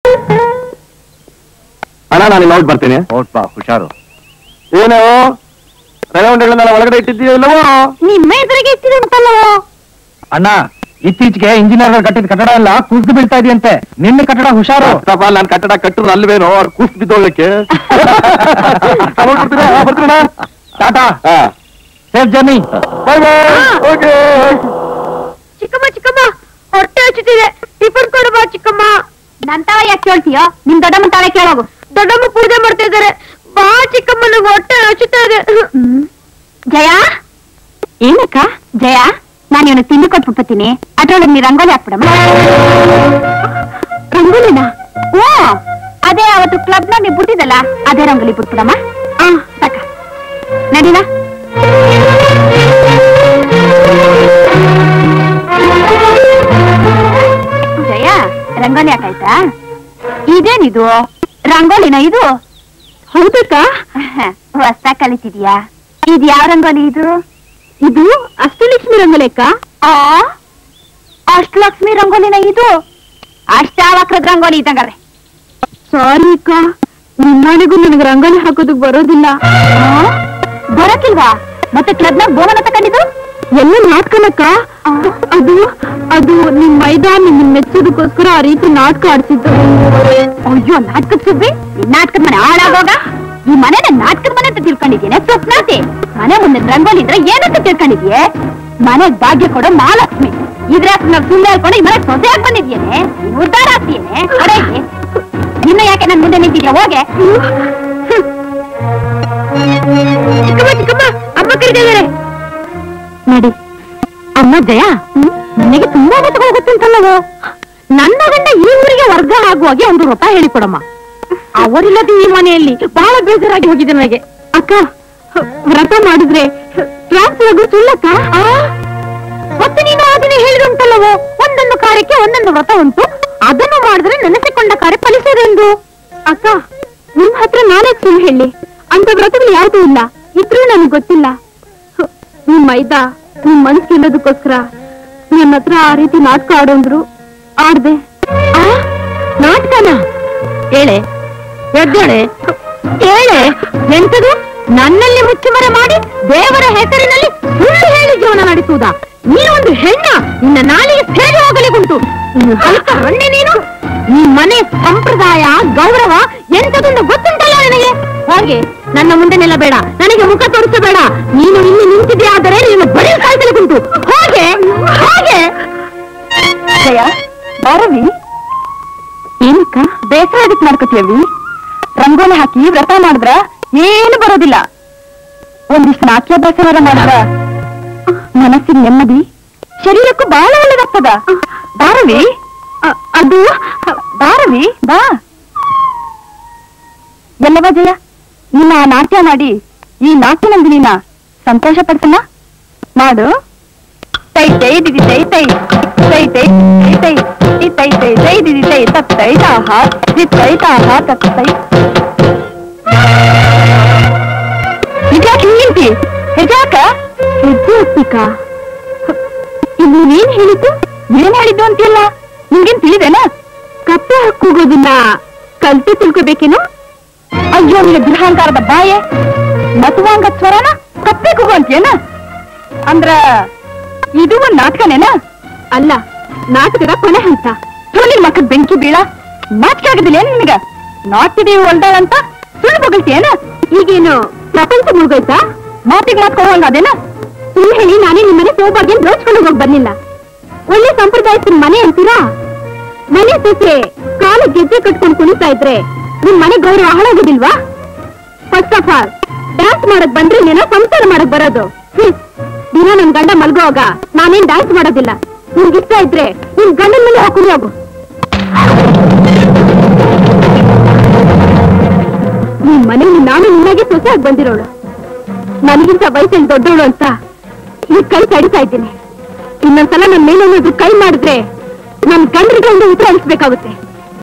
ಅಣ್ಣ ನಾನು ಇಲ್ಲಿ ಔಟ್ ಬರ್ತೀನಿ ಔಟ್ ಬಾ ಹುಷಾರು ಏನೋ ರವೆ ಒಳಗಡೆ ಇಟ್ಟಿದ್ದೀಯೋ ಇಲ್ಲವೋ ನಿಮ್ಮ ಎದುರಿಗೆ ಇಟ್ಟಿದಂತಲ್ಲವೋ ಅಣ್ಣ ಇತ್ತೀಚೆಗೆ ಇಂಜಿನಿಯರ್ ಕಟ್ಟಿದ ಕಟ್ಟಡ ಎಲ್ಲ ಕುಸಿದು ಬೀಳ್ತಾ ಇದೆಯಂತೆ ನಿನ್ನ ಕಟ್ಟಡ ಹುಷಾರು ನಾನು ಕಟ್ಟಡ ಕಟ್ಟಿದ್ರು ಅಲ್ವೇನೋ ಅವ್ರು ಕೂಸ್ ಬಿದ್ದೋಗ್ಲಿಕ್ಕೆ ಬರ್ತೀನ ಟಾಟಾ ಹಾ safe journey bye bye okay ಚಿಕ್ಕಮ್ಮ ಚಿಕ್ಕಮ್ಮ ಹೊಟ್ಟೆ ಹಚ್ಚುತ್ತಿದೆ ಟಿಫನ್ ಕೊಡು ಬಾ ಚಿಕ್ಕಮ್ಮ ನನ್ ತಾವ ಯಾಕೆ ಕೇಳ್ತೀಯೋ ನಿಮ್ ದೊಡ್ಡಮ್ಮ ತಾವ ಕೇಳೋಗು ದೊಡ್ಡಮ್ಮ ಪೂಜೆ ಮಾಡ್ತಾ ಇದಾರೆ ಬಾ ಚಿಕ್ಕಮ್ಮ ನಂಗೆ ಹೊಟ್ಟೆ ಹಚ್ಚುತ್ತಾ ಇದೆ ಜಯ ಏನಕ್ಕ ಜಯ ನಾನು ಇವನು ತಿಂಡಿ ಕೊಟ್ಬಿಡ್ತೀನಿ ಅದ್ರೊಳಗೆ ನೀ ರಂಗೋಲಿ ಹಾಕ್ಬಿಡಮ್ಮ ರಂಗೋಲಿನ ಓ ಅದೇ ಅವತ್ತು ಕ್ಲಬ್ ನ ನೀವು ಬಿಟ್ಟಿದ್ದಲ್ಲ ಅದೇ ರಂಗೋಲಿ ಬಿಟ್ಬಿಡಮ್ಮ ಹಾ ಸಾಕ ನಡೀನಾ ಜಯ ರಂಗೋಲಿ ಹಾಕಾಯ್ತಾ ಇದೇನಿದು ರಂಗೋಲಿನ ಇದು ಹೌದಕ್ಕ ಹೊಸ ಕಲಿತಿದ್ಯಾ ಇದು ಯಾವ ರಂಗೋಲಿ ಇದು ಇದು ಅಷ್ಟಲಕ್ಷ್ಮಿ ರಂಗೋಲಿ ಅಕ್ಕ ಆ ಅಷ್ಟಲಕ್ಷ್ಮಿ ರಂಗೋಲಿನ ಇದು ಅಷ್ಟಾವಕ್ರದ ರಂಗೋಲಿ ಇದ್ದಂಗಾರೆ ಸಾರಿ ಅಕ್ಕ ನಿಮ್ಮನೆಗೂ ನನಗೆ ರಂಗೋಲಿ ಹಾಕೋದಕ್ ಬರೋದಿಲ್ಲ ಬರಕಿಲ್ವಾ ಮತ್ತೆ ಕ್ಲಬ್ನಾಗ ಬೋಮನ ತಕೊಂಡಿದ್ದು ಎಲ್ಲ ನಾಟಕನಕ್ಕ ಅದು ಅದು ನಿಮ್ ಮೈದಾ ನಿಮ್ ಮೆಚ್ಚೋದಕ್ಕೋಸ್ಕರ ಆ ರೀತಿ ನಾಟಕ ಆಡ್ತಿದ್ದು ಅಯ್ಯೋ ನಾಟಕದ ಸುಬ್ಬಿ ನಿನ್ ನಾಟಕದ ಮನೆ ಹಾಳಾಗೋಗ ಈ ಮನೆ ನಾಟಕದ ಮನೆ ಅಂತ ತಿಳ್ಕೊಂಡಿದ್ದೀನಿ ಸ್ವಪ್ನಾತಿ ಮನೆ ಮುಂದೆ ರಂಗೋಲಿ ಇದ್ರೆ ಏನಂತ ತಿಳ್ಕೊಂಡಿದ್ಯೆ ಮನೆಗ್ ಭಾಗ್ಯ ಕೊಡೋ ಮಹಾಲಕ್ಷ್ಮಿ ಇದ್ರೆ ನಾವು ಸುಳ್ಳು ಹೇಳ್ಕೊಂಡು ಈ ಮನೆ ಸೊಸೆಯಾಗಿ ಬಂದಿದ್ಯೇನೆ ನೀನ್ ಉದ್ಧಾರ ಆಗ್ತೀಯೇನೆ ಅರೆ ಇಲ್ಲಿ. ಇನ್ನು ಯಾಕೆ ನನ್ ಮುಂದೆ ನಿಂತಿದ್ಯಾ ಹೋಗೆ ಚಿಕ್ಕಮ್ಮ ಚಿಕ್ಕಮ್ಮ ಅಮ್ಮ ಕರೀತಿದ್ದಾರೆ ನಡಿ ಅಮ್ಮ ಜಯ ನನಗೆ ತುಂಬಾ ಗೊತ್ತುಗಳು ಗೊತ್ತುಂಟಲ್ಲವೋ ನನ್ನ ಗಂಡ ಈ ಊರಿಗೆ ವರ್ಗ ಆಗುವಾಗೆ ಒಂದು ವ್ರತ ಹೇಳಿಕೊಡಮ್ಮ ಅವರಿಲ್ಲದೆ ಈ ಮನೆಯಲ್ಲಿ ಬಹಳ ಬೇಜಾರಾಗಿ ಹೋಗಿದೆ ನನಗೆ ಅಕ್ಕ ವ್ರತ ಮಾಡಿದ್ರೆ ಟ್ರಾನ್ಸ್ಫರ್ ಆಗೋ ಸುಳ್ಳಕ್ಕ ಮತ್ತೆ ನೀನು ಅದನ್ನೇ ಹೇಳಿದಂತಲ್ಲವೋ ಒಂದೊಂದು ಕಾರ್ಯಕ್ಕೆ ಒಂದೊಂದು ವ್ರತ ಉಂಟು ಅದನ್ನು ಮಾಡಿದ್ರೆ ನೆನೆಸಿಕೊಂಡ ಕಾರ್ಯ ಫಲಿಸೋದೆಂದು ಅಕ್ಕ ನಿಮ್ ಹತ್ರ ನಾನೇ ಸುಳ್ಳು ಹೇಳಿ ಅಂತ ವ್ರತಗಳು ಯಾವುದೂ ಇಲ್ಲ ಇದ್ರೂ ನನಗೆ ಗೊತ್ತಿಲ್ಲ ನಿಮ್ ಮೈದಾ ನಿಮ್ ಮನ್ಸ್ ಗೆಲ್ಲೋದಕ್ಕೋಸ್ಕರ ನನ್ನ ಹತ್ರ ಆ ರೀತಿ ನಾಟಕ ಆಡೋಂದ್ರು ಆಡ್ದೆ ಆ ನಾಟಕನ ಹೇಳೆ ಎದ್ದೇಳೆ ಹೇಳೆ ಎಂತದು ನನ್ನಲ್ಲಿ ಮುಚ್ಚುಮರ ಮಾಡಿ ದೇವರ ಹೆಸರಿನಲ್ಲಿ ಸುಳ್ಳು ಹೇಳಿ ಜೀವನ ನಡೆಸುವುದಾ ನೀನು ಒಂದು ಹೆಣ್ಣ ನಿನ್ನ ನಾಲಿಗೆ ಸೇರಿ ಹೋಗಲಿಗುಂಟು ನೀನು ಸ್ವಲ್ಪ ಹಣ್ಣೆ ನೀನು ಈ ಮನೆ ಸಂಪ್ರದಾಯ ಗೌರವ ಎಂತದೊಂದು ಗೊತ್ತುಂಟಲ್ಲ ನನಗೆ ಹಾಗೆ ನನ್ನ ಮುಂದೆ ನಿಲ್ಲಬೇಡ ನನಗೆ ಮುಖ ತೋರಿಸಬೇಡ ನೀನು ಇಲ್ಲಿ ನಿಂತಿದ್ಯಾ ಆದರೆ ನೀನು ಬರೀ ಕಾಯ್ತಲಿಗುಂಟು ಹಾಗೆ ಹಾಗೆ ಜಯ ಬಾರವಿ ಏನಕ್ಕ ಬೇಸರ ಅದಕ್ಕೆ ಮಾಡ್ಕೋತೀವಿ ರಂಗೋಲಿ ಹಾಕಿ ವ್ರತ ಮಾಡಿದ್ರ ಏನು ಬರೋದಿಲ್ಲ ಒಂದಿಷ್ಟು ನಾಟ್ಯಾಭ್ಯಾಸನಾರ ಮಾಡಿದ್ರ ಮನಸ್ಸಿಗೆ ನೆಮ್ಮದಿ ಶರೀರಕ್ಕೂ ಬಹಳ ಒಳ್ಳೇದಾಗ್ತದ ಬಾರವಿ ಅದು ಬಾರವಿ ಬಾ ಎಲ್ಲವ ಜಯ ನಿನ್ನ ಆ ನಾಟ್ಯ ಮಾಡಿ ಈ ನಾಟ್ಯ ನಂದಿನಿನ ಸಂತೋಷ ಪಡ್ಸಲ್ಲ ಮಾಡು ತೈ ತೈ ದಿದಿ ತೈ ತೈ ತೈ ತೈ ತೈ ತೈ ಈ ತೈ ತೈ ತೈ ದಿದಿ ತೈ ತತ್ ತೈ ತಾಹ ದಿ ತೈ ತಾಹ ತತ್ ತೈ ಇದ್ಯಾಕೆ ಹಿಂಗಿಂತಿ ಹೆಜಾಕ ಹೆಜ್ಜೆ ಒತ್ತಿಕ ಇದು ನೀನ್ ಹೇಳಿದ್ದು ಏನ್ ಹೇಳಿದ್ದು ಅಂತಿಲ್ಲ ನಿಂಗೇನ್ ತಿಳಿದೇನ ಕಪ್ಪೆ ಹಾಕೋಗೋದಿಲ್ಲ ಕಲ್ತು ತಿಳ್ಕೊಬೇಕೇನು ಅಯ್ಯೋ ನಿನ್ನ ಗೃಹಾಂಕಾರದ ಬಾಯೆ ಮತುವಾಂಗ ಸ್ವರನ ಕಪ್ಪೆ ಕೂಗು ಅಂತೀಯನ ಅಂದ್ರ ಇದು ಒಂದ್ ನಾಟಕನೇನ ಅಲ್ಲ ನಾಟಕದ ಕೊನೆ ಹಂತ ನಿನ್ ಮಕ್ಕಳ ಬೆಂಕಿ ಬೀಳ ನಾಟಕ ಆಗೋದಿಲ್ಲ ಏನ್ ನಿನಗ ನಾಟ್ಯದೇವಿ ಹೊಲ್ದಾಳಂತ ಸುಳ್ಳು ಬಗಳ್ತೀಯೇನ ಈಗೇನು ಪ್ರಪಂಚ ಮುಳುಗೋಯ್ತಾ ಮಾತಿಗೆ ಮಾತ್ಕೊಳ್ಳುವಂಗ ಅದೇನ ಸುಳ್ಳು ಹೇಳಿ ನಾನೇ ನಿಮ್ಮನೆ ಸೌಭಾಗ್ಯ ದೋಚ್ಕೊಂಡು ಹೋಗಿ ಬರ್ಲಿಲ್ಲ ಒಳ್ಳೆ ಸಂಪ್ರದಾಯದ ಮನೆ ಅಂತೀರಾ ಮನೆ ಸೊಸೆ ಕಾಲು ಗೆಜ್ಜೆ ಕಟ್ಕೊಂಡು ಕುಣಿತಾ ಇದ್ರೆ ನಿಮ್ ಮನೆ ಗೌರವ ಹಾಳಾಗೋದಿಲ್ವಾ ಫಸ್ಟ್ ಆಫ್ ಆಲ್ ಡ್ಯಾನ್ಸ್ ಮಾಡಕ್ ಬಂದ್ರೆ ನೀನು ಸಂಸಾರ ಮಾಡಕ್ ಬರೋದು ಹ್ಮ್. ದಿನ ನನ್ ಗಂಡ ಮಲ್ಗೋವಾಗ ನಾನೇನ್ ಡ್ಯಾನ್ಸ್ ಮಾಡೋದಿಲ್ಲ ನಿನ್ಗೆ ಇಷ್ಟ ಇದ್ರೆ ನಿನ್ ಗಂಡನ ಮೇಲೆ ಹಾಕೊಂಡು ಹೋಗು ನಿಮ್ ಮನೇಲಿ ನಾನು ನಿನ್ನಾಗೆ ಸೊಸೆ ಆಗಿ ಬಂದಿರೋಳು ನನಗಿಂತ ವಯಸ್ಸಲ್ಲಿ ದೊಡ್ಡವಳು ಅಂತ ಈ ಕೈ ತಡಿತಾ ಇದ್ದೀನಿ ಇನ್ನೊಂದ್ಸಲ ನನ್ನ ಮೇಲೇನಾದ್ರೂ ಕೈ ಮಾಡಿದ್ರೆ ನನ್ ಗಂಡರಿಗೆ ಒಂದು ಉತ್ತರ ಅನಿಸ್ಬೇಕಾಗುತ್ತೆ